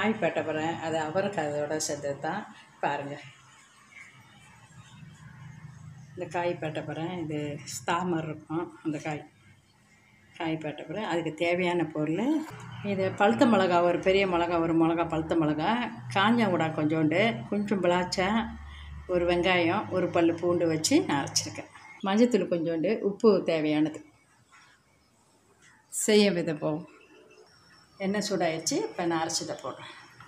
காய் பெட்ட போகிறேன் அது அவருக்கு அதோட சேர்த்தது தான் பாருங்கள் இந்த காய் பெட்ட போகிறேன் இது தாமரை இருக்கும் அந்த காய் காய் பெட்ட போகிறேன் அதுக்கு தேவையான பொருள் இது பழுத்த மிளகா ஒரு பெரிய மிளகா ஒரு மிளகா பழுத்த மிளகா காஞ்ச உடா கொஞ்சோண்டு கொஞ்சம் பிளாச்சா ஒரு வெங்காயம் ஒரு பல் பூண்டு வச்சு நான் அரைச்சிருக்கேன் மஞ்சத்தூள் கொஞ்சோண்டு உப்பு தேவையானது செய்ய விதை போகும் எண்ணெய் சூடாயிடுச்சு இப்போ நான் அரைச்சதை போடுறேன்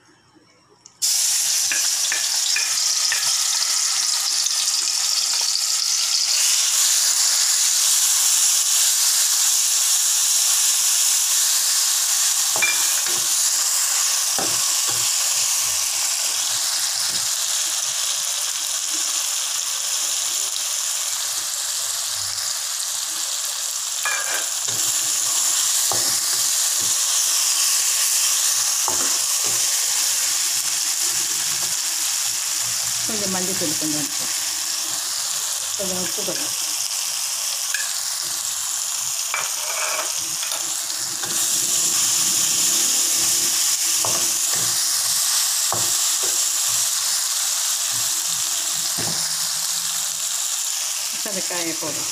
கொஞ்சம் மஞ்சத்தூள் கொஞ்சம் போடுறேன். கொஞ்சம் உப்பு கொஞ்சம் இப்போ அந்த காயை போடும்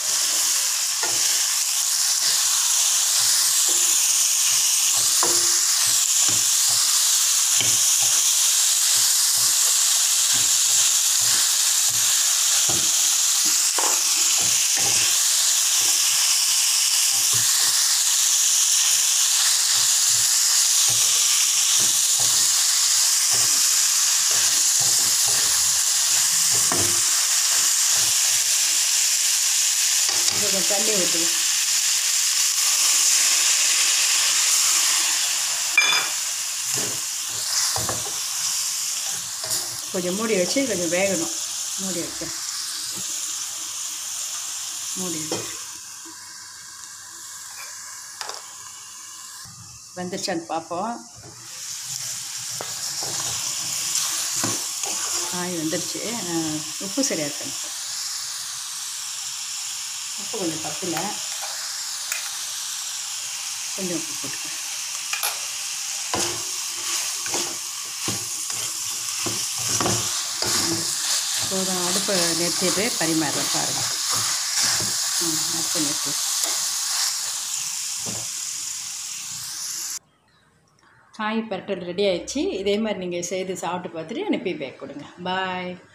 கொஞ்சம் தண்ணி ஊற்றி கொஞ்சம் மூடி வச்சு கொஞ்சம் வேகணும் மூடி வச்சு மூடி வச்சு வெந்துருச்சான்னு பார்ப்போம் காய் வெந்துருச்சு அஹ் உப்பு சரியாக இருக்கணும் உப்பு கொஞ்சம் பத்தல கொஞ்சம் உப்பு போட்டுக்கிறேன் போதும் அடுப்பை நிறுத்திட்டு பரிமாறுறேன் பாருங்கள் ம் அடுப்பை நிறுத்தி காய் பரட்டல் ரெடி ஆயிடுச்சு இதே மாதிரி நீங்கள் செய்து சாப்பிட்டு பார்த்துட்டு அனுப்பி பேக் கொடுங்க பாய்